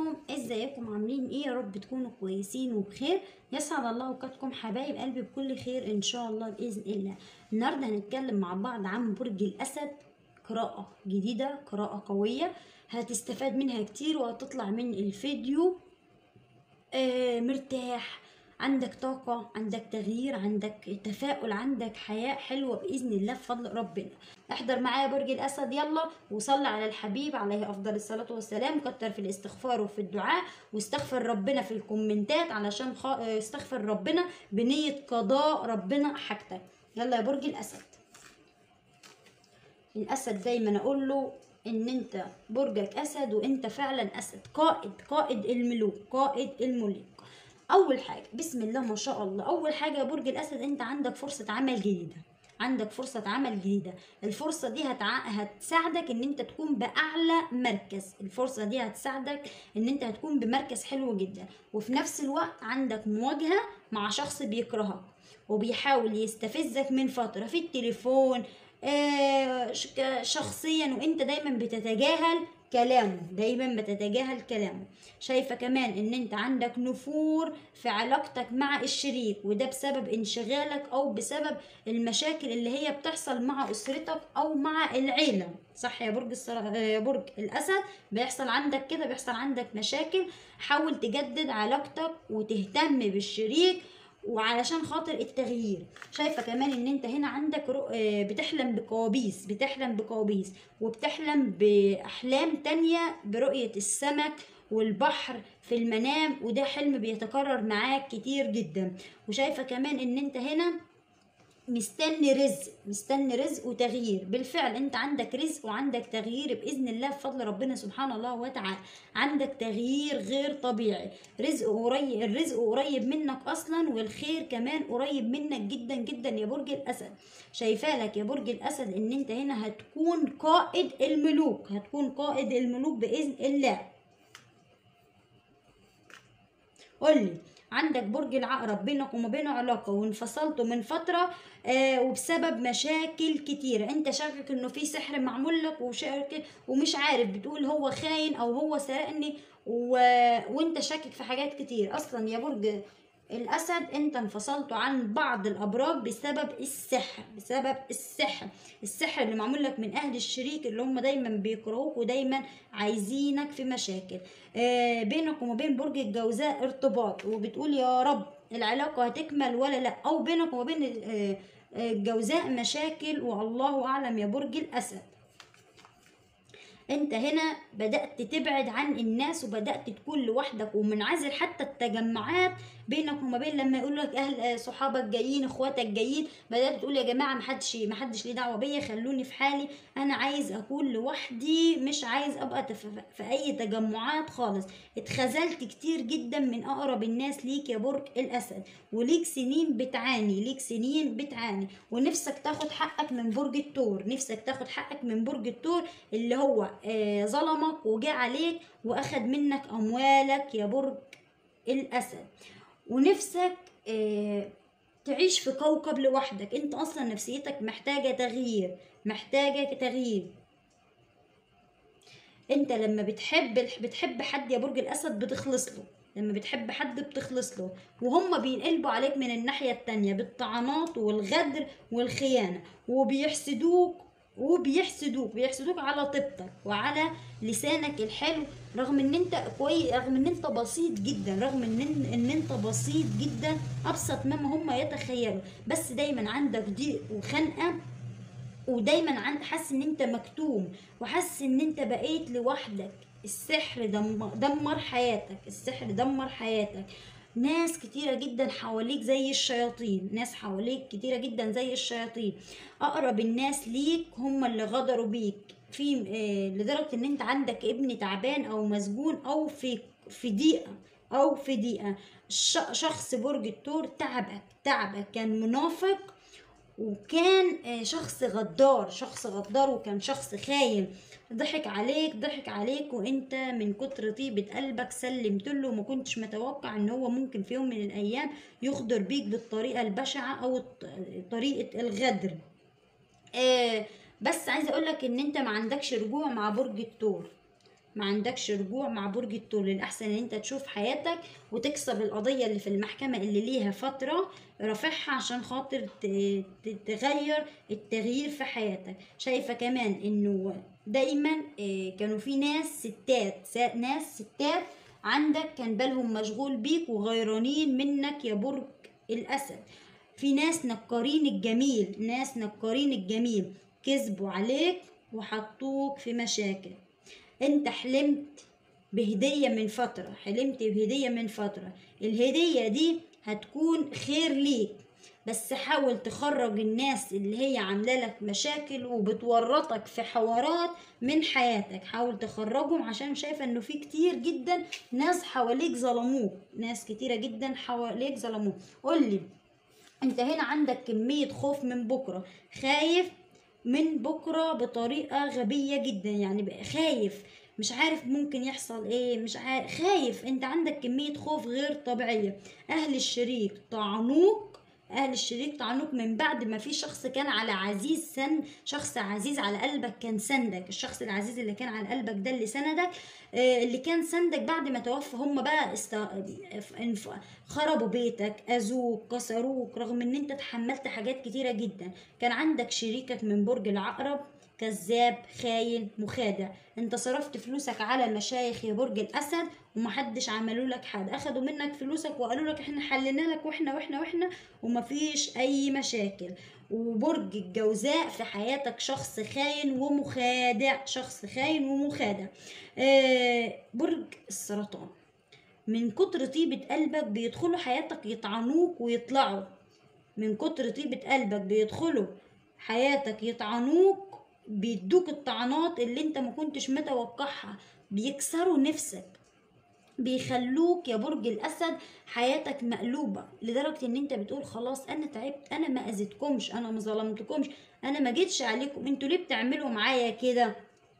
عليكم ازيكم عاملين ايه يا رب تكونوا كويسين وبخير يسعد الله اوقاتكم حبايب قلبي بكل خير ان شاء الله باذن الله النهارده هنتكلم مع بعض عن برج الاسد قراءة جديدة قراءة قوية هتستفاد منها كتير وهتطلع من الفيديو آه مرتاح عندك طاقة عندك تغيير عندك تفاؤل عندك حياة حلوة بإذن الله بفضل ربنا احضر معايا برج الأسد يلا وصل على الحبيب عليه أفضل الصلاة والسلام كتر في الاستغفار وفي الدعاء واستغفر ربنا في الكومنتات علشان خ... آه، استغفر ربنا بنية قضاء ربنا حاجتك يلا يا برج الأسد الأسد دايما أقول له ان انت برجك اسد وانت فعلا اسد قائد قائد الملوك قائد الملوك اول حاجه بسم الله ما شاء الله اول حاجه يا برج الاسد انت عندك فرصه عمل جديده عندك فرصة عمل جديدة الفرصة دي هتع... هتساعدك ان انت تكون بأعلى مركز الفرصة دي هتساعدك ان انت هتكون بمركز حلو جدا وفي نفس الوقت عندك مواجهة مع شخص بيكرهك وبيحاول يستفزك من فترة في التليفون آه، ش- ك- شخصيا وانت دايما بتتجاهل كلامه دايما بتتجاهل كلامه شايفه كمان ان انت عندك نفور في علاقتك مع الشريك وده بسبب انشغالك او بسبب المشاكل اللي هي بتحصل مع اسرتك او مع العيله صح يا برج الصرا... آه، يا برج الاسد بيحصل عندك كده بيحصل عندك مشاكل حاول تجدد علاقتك وتهتم بالشريك وعلشان خاطر التغيير شايفه كمان ان انت هنا عندك رؤ... آه، بتحلم بكوابيس بتحلم بكوابيس وبتحلم باحلام تانية برؤيه السمك والبحر في المنام وده حلم بيتكرر معاك كتير جدا وشايفه كمان ان انت هنا مستني رزق مستني رزق وتغيير بالفعل انت عندك رزق وعندك تغيير باذن الله بفضل ربنا سبحانه الله وتعالى عندك تغيير غير طبيعي رزق قريب الرزق قريب منك اصلا والخير كمان قريب منك جدا جدا يا برج الاسد شايفه لك يا برج الاسد ان انت هنا هتكون قائد الملوك هتكون قائد الملوك باذن الله قولي عندك برج العقرب بينك وما بينه علاقة وانفصلتوا من فترة آه وبسبب مشاكل كتيرة انت شاكك انه في سحر معمول لك وشاكك ومش عارف بتقول هو خاين او هو سرقني و... وانت شاكك في حاجات كتير اصلا يا برج الاسد انت انفصلتوا عن بعض الابراج بسبب السحر بسبب السحر السحر اللي معمول لك من اهل الشريك اللي هم دايما بيكرهوك ودايما عايزينك في مشاكل آه بينك وما بين برج الجوزاء ارتباط وبتقول يا رب العلاقة هتكمل ولا لا او بينك وما بين آه، آه، الجوزاء مشاكل والله اعلم يا برج الاسد انت هنا بدأت تبعد عن الناس وبدأت تكون لوحدك ومنعزل حتى التجمعات بينك وما بين لما يقول لك اهل آه، صحابك جايين اخواتك جايين بدأت تقول يا جماعة محدش محدش ليه دعوة بيا خلوني في حالي انا عايز اكون لوحدي مش عايز ابقى تف- في اي تجمعات خالص اتخذلت كتير جدا من اقرب الناس ليك يا برج الاسد وليك سنين بتعاني ليك سنين بتعاني ونفسك تاخد حقك من برج الثور نفسك تاخد حقك من برج الثور اللي هو آه ظلمك وجاء عليك واخد منك اموالك يا برج الاسد ونفسك آه تعيش في كوكب لوحدك انت اصلا نفسيتك محتاجة تغيير محتاجة تغيير انت لما بتحب بتحب حد يا برج الاسد بتخلص له لما بتحب حد بتخلص له وهم بينقلبوا عليك من الناحية التانية بالطعنات والغدر والخيانة وبيحسدوك وبيحسدوك بيحسدوك على طيبتك وعلى لسانك الحلو رغم ان انت كويس رغم ان انت بسيط جدا رغم ان ان انت بسيط جدا ابسط مما هم يتخيلوا بس دايما عندك ضيق وخنقه ودايما عند حاسس ان انت مكتوم وحاسس ان انت بقيت لوحدك السحر دمر, دمر حياتك السحر دمر حياتك ناس كتيرة جدا حواليك زي الشياطين ناس حواليك كتيرة جدا زي الشياطين أقرب الناس ليك هم اللي غدروا بيك في آه، لدرجة ان انت عندك ابن تعبان او مسجون او في في ضيقة او في ضيقة ش- شخص برج الثور تعبك تعبك كان منافق وكان آه، شخص غدار شخص غدار وكان شخص خاين ضحك عليك ضحك عليك وانت من كتر طيبة قلبك سلمت له وما كنتش متوقع ان هو ممكن في يوم من الايام يغدر بيك بالطريقة البشعة او الط- طريقة الغدر آه بس عايزه اقول لك ان انت ما عندكش رجوع مع برج الثور ما عندكش رجوع مع برج الثور الاحسن ان انت تشوف حياتك وتكسب القضيه اللي في المحكمه اللي ليها فتره رافعها عشان خاطر ت- ت- تغير التغيير في حياتك شايفه كمان انه دايما آه، كانوا في ناس ستات سا- ناس ستات عندك كان بالهم مشغول بيك وغيرانين منك يا برج الاسد في ناس نكارين الجميل ناس نكارين الجميل كذبوا عليك وحطوك في مشاكل انت حلمت بهدية من فترة حلمت بهدية من فترة الهدية دي هتكون خير ليك بس حاول تخرج الناس اللي هي عاملة لك مشاكل وبتورطك في حوارات من حياتك حاول تخرجهم عشان شايفة انه في كتير جدا ناس حواليك ظلموك ناس كتيرة جدا حواليك ظلموك قولي انت هنا عندك كمية خوف من بكرة خايف من بكرة بطريقة غبية جدا يعني بقى خايف مش عارف ممكن يحصل ايه مش عارف خايف انت عندك كمية خوف غير طبيعية اهل الشريك طعنوك اهل الشريك طعنوك من بعد ما في شخص كان على عزيز سن شخص عزيز على قلبك كان سندك الشخص العزيز اللي كان على قلبك ده اللي سندك آه، اللي كان سندك بعد ما توفى هم بقى است... انف- خربوا بيتك اذوك كسروك رغم ان انت تحملت حاجات كتيرة جدا كان عندك شريكك من برج العقرب كذاب خاين مخادع انت صرفت فلوسك على مشايخ يا برج الاسد ومحدش عملوا لك حاجه اخدوا منك فلوسك وقالوا لك احنا حلينا لك واحنا واحنا واحنا ومفيش اي مشاكل وبرج الجوزاء في حياتك شخص خاين ومخادع شخص خاين ومخادع آه برج السرطان من كتر طيبة قلبك بيدخلوا حياتك يطعنوك ويطلعوا من كتر طيبة قلبك بيدخلوا حياتك يطعنوك بيدوك الطعنات اللي انت ما كنتش متوقعها بيكسروا نفسك بيخلوك يا برج الاسد حياتك مقلوبه لدرجه ان انت بتقول خلاص انا تعبت انا ما اذيتكمش انا ما ظلمتكمش انا ما جيتش عليكم انتوا ليه بتعملوا معايا كده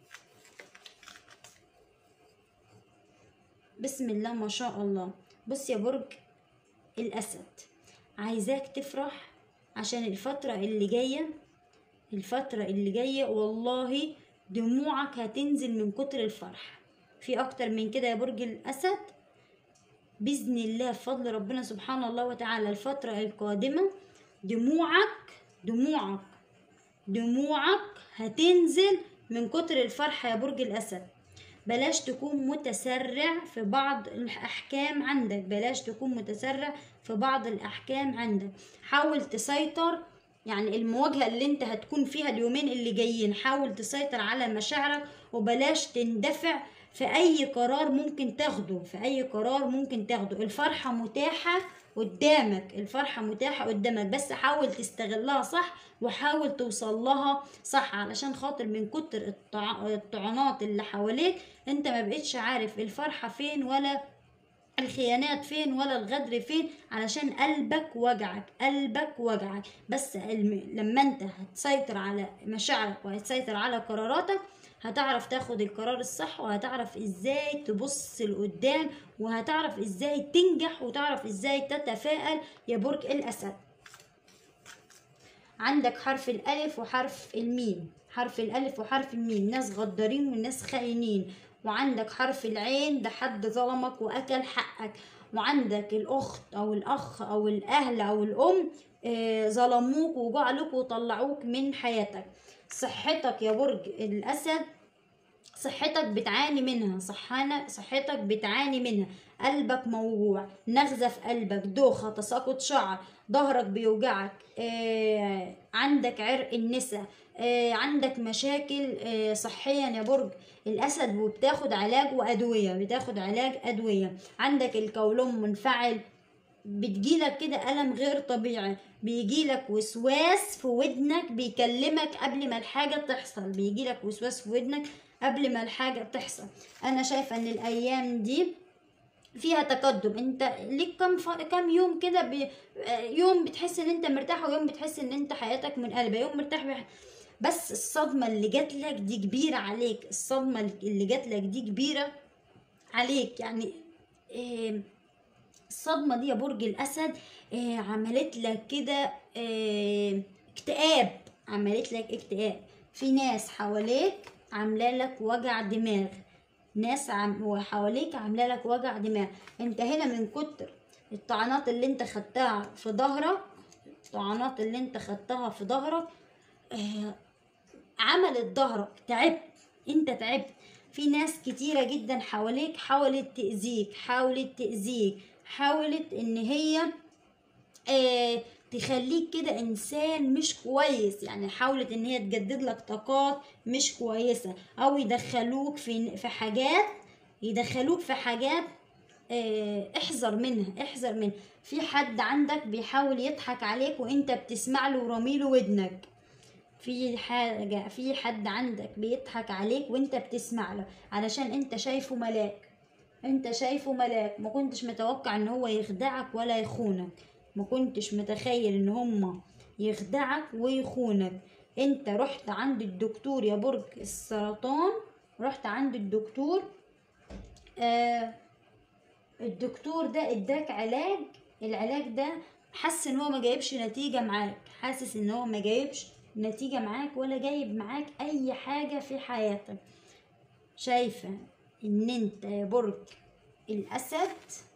بسم الله ما شاء الله بص يا برج الاسد عايزاك تفرح عشان الفتره اللي جايه الفتره اللي جايه والله دموعك هتنزل من كتر الفرح في اكتر من كده يا برج الاسد باذن الله بفضل ربنا سبحانه الله وتعالى الفتره القادمه دموعك دموعك دموعك هتنزل من كتر الفرح يا برج الاسد بلاش تكون متسرع في بعض الأحكام عندك بلاش تكون متسرع في بعض الأحكام عندك حاول تسيطر يعني المواجهة اللي انت هتكون فيها اليومين اللي جايين حاول تسيطر على مشاعرك وبلاش تندفع في أي قرار ممكن تاخده في أي قرار ممكن تاخده الفرحة متاحة قدامك الفرحة متاحة قدامك بس حاول تستغلها صح وحاول توصل لها صح علشان خاطر من كتر الطع- الطعنات اللي حواليك انت ما بقتش عارف الفرحة فين ولا الخيانات فين ولا الغدر فين علشان قلبك وجعك قلبك وجعك بس الم- لما انت هتسيطر على مشاعرك وهتسيطر على قراراتك هتعرف تاخد القرار الصح وهتعرف ازاي تبص لقدام وهتعرف ازاي تنجح وتعرف ازاي تتفائل يا برج الاسد عندك حرف الألف وحرف الميم حرف الألف وحرف الميم ناس غدارين وناس خاينين وعندك حرف العين ده حد ظلمك وأكل حقك وعندك الأخت أو الأخ أو الأهل أو الأم آه، ظلموك وجعلوك وطلعوك من حياتك صحتك يا برج الأسد صحتك بتعاني منها صحانة صحتك بتعاني منها قلبك موجوع نغزة في قلبك دوخة تساقط شعر ظهرك بيوجعك آه، عندك عرق النسا آه، عندك مشاكل آه، صحيا يا برج الأسد وبتاخد علاج وأدوية بتاخد علاج أدوية عندك القولون منفعل بتجيلك كده ألم غير طبيعي بيجيلك وسواس في ودنك بيكلمك قبل ما الحاجة تحصل بيجيلك وسواس في ودنك قبل ما الحاجة تحصل أنا شايفة إن الأيام دي فيها تقدم انت ليك كم ف... كم يوم كده ب... يوم بتحس ان انت مرتاح ويوم بتحس ان انت حياتك منقلبه يوم مرتاح بح... بس الصدمه اللي جات لك دي كبيره عليك الصدمه اللي جات لك دي كبيره عليك يعني إيه الصدمة دي يا برج الأسد آه، عملت لك كده آه، اكتئاب عملت لك اكتئاب في ناس حواليك عاملة لك وجع دماغ ناس عم وحواليك عامله لك وجع دماغ انت هنا من كتر الطعنات اللي انت خدتها في ظهرك الطعنات اللي انت خدتها في ظهرك آه عملت ظهرك تعبت انت تعبت في ناس كتيرة جدا حواليك حاولت تأذيك حاولت تأذيك حاولت ان هي آه تخليك كده انسان مش كويس يعني حاولت ان هي تجدد لك طاقات مش كويسة او يدخلوك في في حاجات يدخلوك في حاجات آه، احذر منها احذر منها في حد عندك بيحاول يضحك عليك وانت بتسمع له ورميله ودنك في حاجة في حد عندك بيضحك عليك وانت بتسمع له علشان انت شايفه ملاك انت شايفه ملاك ما كنتش متوقع ان هو يخدعك ولا يخونك ما كنتش متخيل ان هما يخدعك ويخونك انت رحت عند الدكتور يا برج السرطان رحت عند الدكتور آه الدكتور ده اداك علاج العلاج ده حس ان هو ما جايبش نتيجة معاك حاسس ان هو ما جايبش نتيجة معاك ولا جايب معاك اي حاجة في حياتك شايفة ان انت يا برج الاسد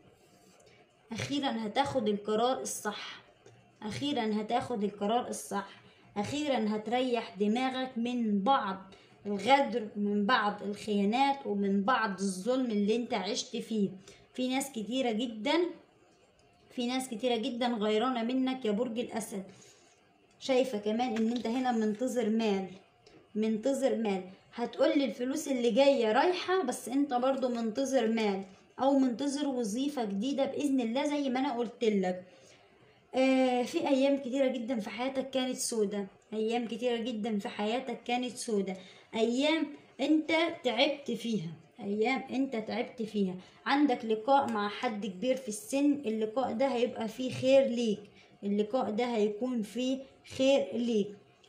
اخيرا هتاخد القرار الصح اخيرا هتاخد القرار الصح اخيرا هتريح دماغك من بعض الغدر من بعض الخيانات ومن بعض الظلم اللي انت عشت فيه في ناس كتيرة جدا في ناس كتيرة جدا غيرانة منك يا برج الأسد شايفة كمان ان انت هنا منتظر مال منتظر مال هتقولي الفلوس اللي جاية رايحة بس انت برضو منتظر مال او منتظر وظيفة جديدة بإذن الله زي ما انا قلتلك آه في ايام كتيرة جدا في حياتك كانت سودة ايام كتيرة جدا في حياتك كانت سودة ايام انت تعبت فيها ايام انت تعبت فيها عندك لقاء مع حد كبير في السن اللقاء ده هيبقى فيه خير ليك اللقاء ده هيكون فيه خير ليك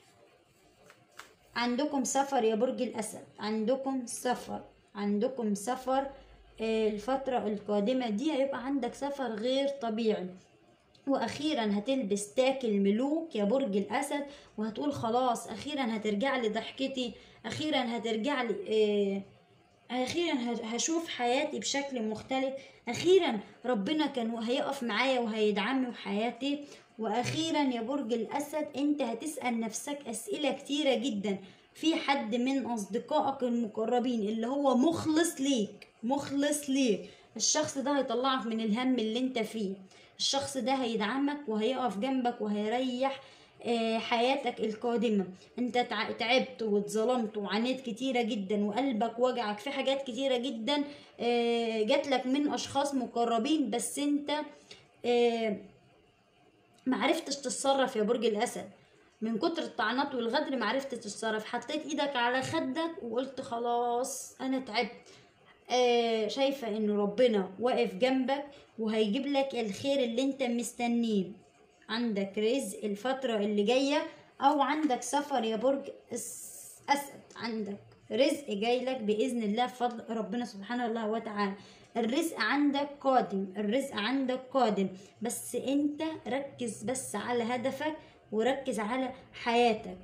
عندكم سفر يا برج الاسد عندكم سفر عندكم سفر آه، الفترة القادمة دي هيبقى عندك سفر غير طبيعي واخيرا هتلبس تاج الملوك يا برج الاسد وهتقول خلاص اخيرا هترجع لي ضحكتي اخيرا هترجع لي آه اخيرا ه- هشوف حياتي بشكل مختلف اخيرا ربنا كان هيقف معايا وهيدعمني وحياتي واخيرا يا برج الاسد انت هتسال نفسك اسئله كتيره جدا في حد من اصدقائك المقربين اللي هو مخلص ليك مخلص ليك الشخص ده هيطلعك من الهم اللي انت فيه الشخص ده هيدعمك وهيقف جنبك وهيريح آه، حياتك القادمة انت تع- تعبت واتظلمت وعانيت كتيرة جدا وقلبك وجعك في حاجات كتيرة جدا آه، جاتلك من اشخاص مقربين بس انت آه، معرفتش تتصرف يا برج الاسد من كتر الطعنات والغدر معرفتش تتصرف حطيت ايدك على خدك وقلت خلاص انا تعبت آه شايفة ان ربنا واقف جنبك وهيجيب لك الخير اللي انت مستنيه عندك رزق الفترة اللي جاية او عندك سفر يا برج الس- اسد عندك رزق جاي لك باذن الله بفضل ربنا سبحانه الله وتعالى الرزق عندك قادم الرزق عندك قادم بس انت ركز بس على هدفك وركز على حياتك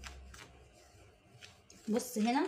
بص هنا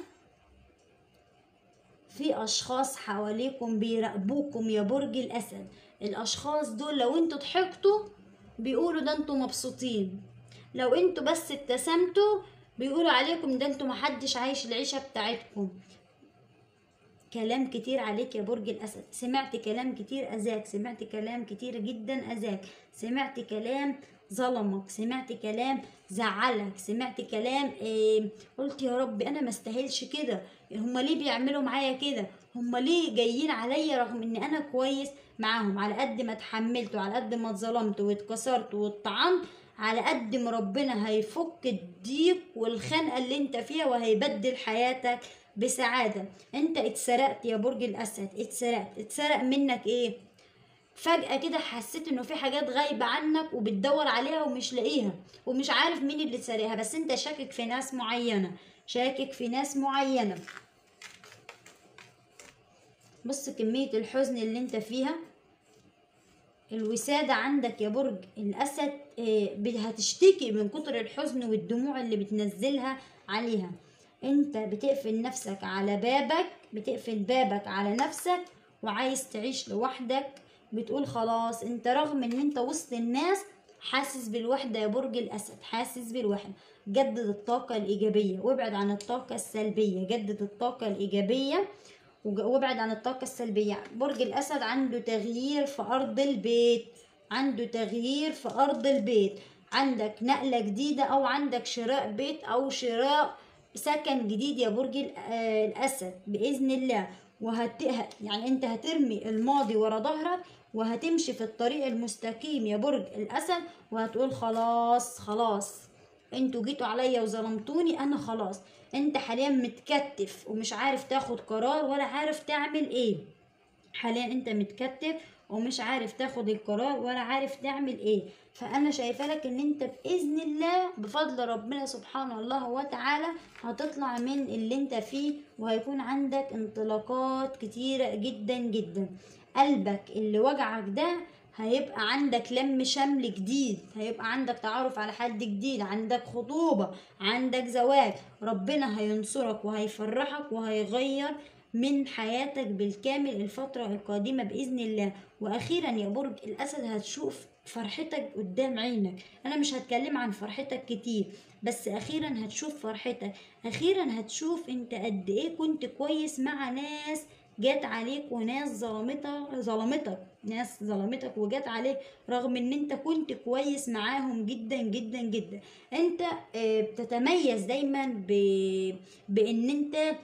في اشخاص حواليكم بيراقبوكم يا برج الاسد الاشخاص دول لو انتوا ضحكتوا بيقولوا ده انتوا مبسوطين لو انتوا بس ابتسمتوا بيقولوا عليكم ده انتوا محدش عايش العيشة بتاعتكم كلام كتير عليك يا برج الأسد سمعت كلام كتير أذاك سمعت كلام كتير جدا أذاك سمعت كلام ظلمك سمعت كلام زعلك سمعت كلام إيه قلت يا رب أنا ما استاهلش كده هما ليه بيعملوا معايا كده هما ليه جايين عليا رغم ان انا كويس معاهم على قد ما اتحملت وعلى قد ما اتظلمت واتكسرت واتطعنت على قد ما ربنا هيفك الضيق والخنقه اللي انت فيها وهيبدل حياتك بسعاده انت اتسرقت يا برج الاسد اتسرقت اتسرق منك ايه فجأة كده حسيت انه في حاجات غايبة عنك وبتدور عليها ومش لاقيها ومش عارف مين اللي سارقها بس انت شاكك في ناس معينة شاكك في ناس معينة بص كمية الحزن اللي انت فيها الوسادة عندك يا برج الأسد آه، ب- هتشتكي من كتر الحزن والدموع اللي بتنزلها عليها انت بتقفل نفسك على بابك بتقفل بابك على نفسك وعايز تعيش لوحدك بتقول خلاص انت رغم ان انت وسط الناس حاسس بالوحدة يا برج الأسد حاسس بالوحدة جدد الطاقة الإيجابية وابعد عن الطاقة السلبية جدد الطاقة الإيجابية وج- وابعد عن الطاقة السلبية برج الأسد عنده تغيير في أرض البيت عنده تغيير في أرض البيت عندك نقلة جديدة أو عندك شراء بيت أو شراء سكن جديد يا برج ال- آه، الأسد بإذن الله وهت ه- يعني أنت هترمي الماضي ورا ظهرك وهتمشي في الطريق المستقيم يا برج الأسد وهتقول خلاص خلاص انتوا جيتوا عليا وظلمتوني انا خلاص انت حاليا متكتف ومش عارف تاخد قرار ولا عارف تعمل ايه حاليا انت متكتف ومش عارف تاخد القرار ولا عارف تعمل ايه فانا شايفه لك ان انت باذن الله بفضل ربنا سبحانه الله وتعالى هتطلع من اللي انت فيه وهيكون عندك انطلاقات كتيره جدا جدا قلبك اللي وجعك ده هيبقى عندك لم شمل جديد هيبقى عندك تعرف على حد جديد عندك خطوبة عندك زواج ربنا هينصرك وهيفرحك وهيغير من حياتك بالكامل الفترة القادمة بإذن الله وأخيرا يا برج الأسد هتشوف فرحتك قدام عينك أنا مش هتكلم عن فرحتك كتير بس أخيرا هتشوف فرحتك أخيرا هتشوف أنت قد إيه كنت كويس مع ناس جات عليك وناس ظلمتك ظلمتك ناس ظلمتك وجات عليك رغم ان انت كنت كويس معاهم جدا جدا جدا انت آه، بتتميز دايما ب... بان انت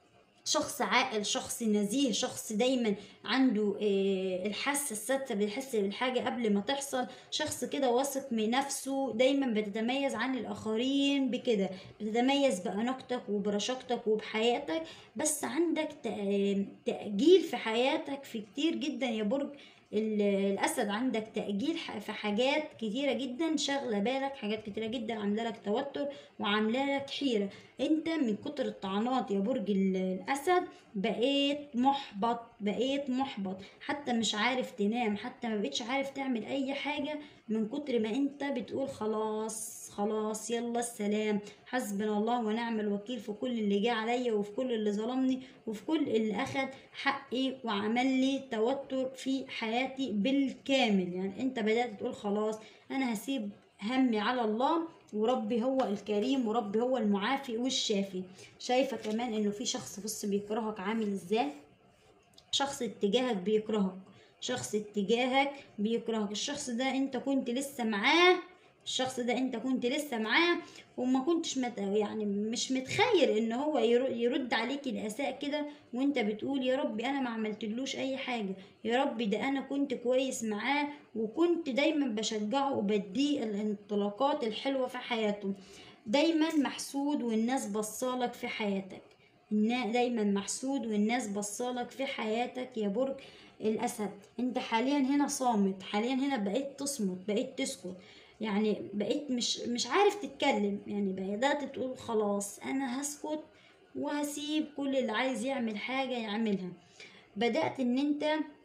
شخص عاقل شخص نزيه شخص دايما عنده آه، الحاسة السادسة بيحس بالحاجة قبل ما تحصل شخص كده واثق من نفسه دايما بتتميز عن الآخرين بكده بتتميز بأناقتك وبرشاقتك وبحياتك بس عندك تأ- تأجيل في حياتك في كتير جدا يا برج ال- الأسد عندك تأجيل ح- في حاجات كتيرة جدا شاغلة بالك حاجات كتيرة جدا عاملة لك توتر وعاملة لك حيرة انت من كتر الطعنات يا برج ال- الأسد بقيت محبط بقيت محبط حتى مش عارف تنام حتى ما بقتش عارف تعمل أي حاجة من كتر ما انت بتقول خلاص خلاص يلا السلام حسبنا الله ونعم الوكيل في كل اللي جه عليا وفي كل اللي ظلمني وفي كل اللي اخد حقي وعمل لي توتر في حياتي بالكامل يعني انت بدأت تقول خلاص انا هسيب همي على الله وربي هو الكريم وربي هو المعافي والشافي شايفة كمان انه في شخص بص بيكرهك عامل ازاي شخص اتجاهك بيكرهك شخص اتجاهك بيكرهك الشخص ده انت كنت لسه معاه الشخص ده انت كنت لسه معاه وما كنتش مت... يعني مش متخيل ان هو ير- يرد عليك الاساء كده وانت بتقول يا ربي انا ما عملتلوش اي حاجه يا ربي ده انا كنت كويس معاه وكنت دايما بشجعه وبديه الانطلاقات الحلوه في حياته دايما محسود والناس بصالك في حياتك النا- دايما محسود والناس بصالك في حياتك يا برج الاسد انت حاليا هنا صامت حاليا هنا بقيت تصمت بقيت تسكت يعني بقيت مش مش عارف تتكلم يعني بدأت تقول خلاص انا هسكت وهسيب كل اللي عايز يعمل حاجة يعملها بدأت ان انت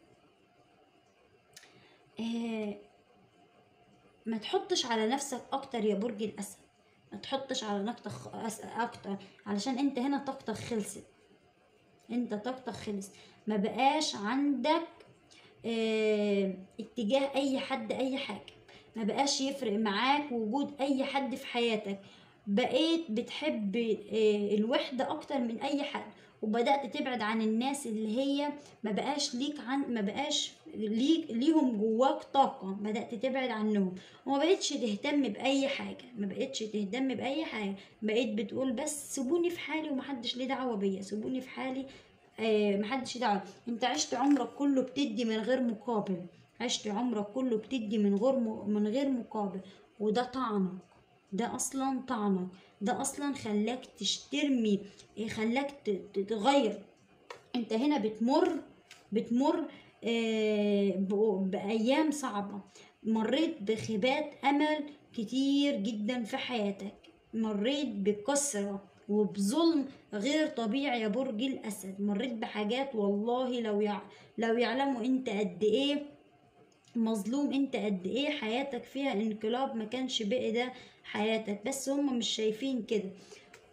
آه ما تحطش على نفسك اكتر يا برج الاسد ما تحطش على نفسك أس- اكتر علشان انت هنا طاقتك خلصت انت طاقتك خلص ما بقاش عندك اه اتجاه اي حد اي حاجه ما بقاش يفرق معاك وجود اي حد في حياتك بقيت بتحب اه الوحده اكتر من اي حد وبدات تبعد عن الناس اللي هي ما بقاش ليك عن ما بقاش ليك ليهم جواك طاقه بدات تبعد عنهم وما بقتش تهتم باي حاجه ما بقتش تهتم باي حاجه بقيت بتقول بس سيبوني في حالي ومحدش ليه دعوه بيا سيبوني في حالي آه محدش ليه دعوه انت عشت عمرك كله بتدي من غير مقابل عشت عمرك كله بتدي من غير م... من غير مقابل وده طعنك ده اصلا طعنك ده اصلا خلاك تشترمي إيه خلاك ت- ت- تغير انت هنا بتمر بتمر آه، ب- بأيام صعبة مريت بخيبات أمل كتير جدا في حياتك مريت بكسرة وبظلم غير طبيعي يا برج الأسد مريت بحاجات والله لو يع... لو يعلموا انت قد ايه مظلوم انت قد ايه حياتك فيها انقلاب ما كانش بقي ده حياتك بس هم مش شايفين كده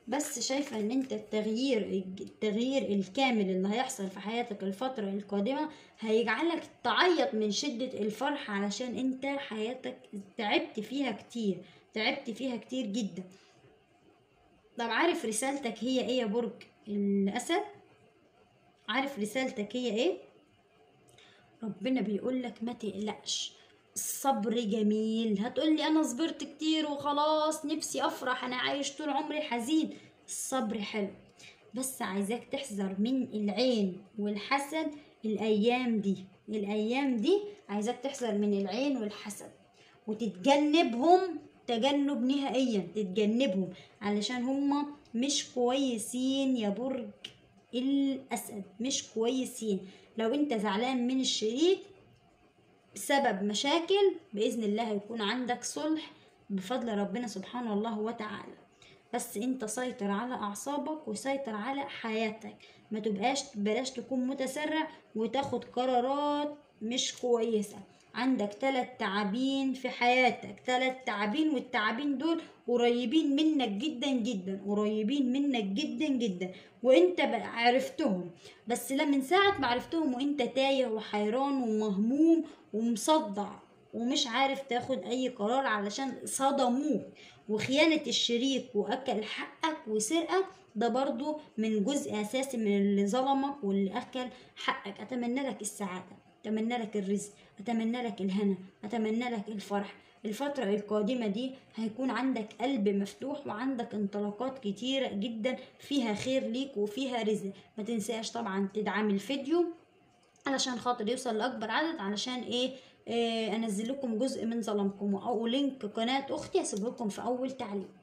بس شايفة ان انت التغيير التغيير الكامل اللي هيحصل في حياتك الفترة القادمة هيجعلك تعيط من شدة الفرح علشان انت حياتك تعبت فيها كتير تعبت فيها كتير جدا طب عارف رسالتك هي ايه يا برج الاسد عارف رسالتك هي ايه ربنا بيقول لك ما تقلقش الصبر جميل هتقولي انا صبرت كتير وخلاص نفسي افرح انا عايش طول عمري حزين الصبر حلو بس عايزاك تحذر من العين والحسد الايام دي الايام دي عايزاك تحذر من العين والحسد وتتجنبهم تجنب نهائيا تتجنبهم علشان هما مش كويسين يا برج الاسد مش كويسين لو انت زعلان من الشريك بسبب مشاكل بإذن الله هيكون عندك صلح بفضل ربنا سبحانه الله وتعالى بس انت سيطر على اعصابك وسيطر على حياتك ما تبقاش بلاش تكون متسرع وتاخد قرارات مش كويسة عندك تلات تعابين في حياتك تلات تعابين والتعابين دول قريبين منك جدا جدا قريبين منك جدا جدا وانت بقى عرفتهم بس لا من ساعة ما عرفتهم وانت تايه وحيران ومهموم ومصدع ومش عارف تاخد اي قرار علشان صدموك وخيانة الشريك واكل حقك وسرقك ده برضو من جزء اساسي من اللي ظلمك واللي اكل حقك اتمنى لك السعادة اتمنى لك الرزق اتمنى لك الهنا اتمنى لك الفرح الفترة القادمة دي هيكون عندك قلب مفتوح وعندك انطلاقات كتيرة جدا فيها خير ليك وفيها رزق ما تنساش طبعا تدعم الفيديو علشان خاطر يوصل لأكبر عدد علشان ايه, إيه انزل لكم جزء من ظلمكم او لينك قناة اختي هسيب لكم في اول تعليق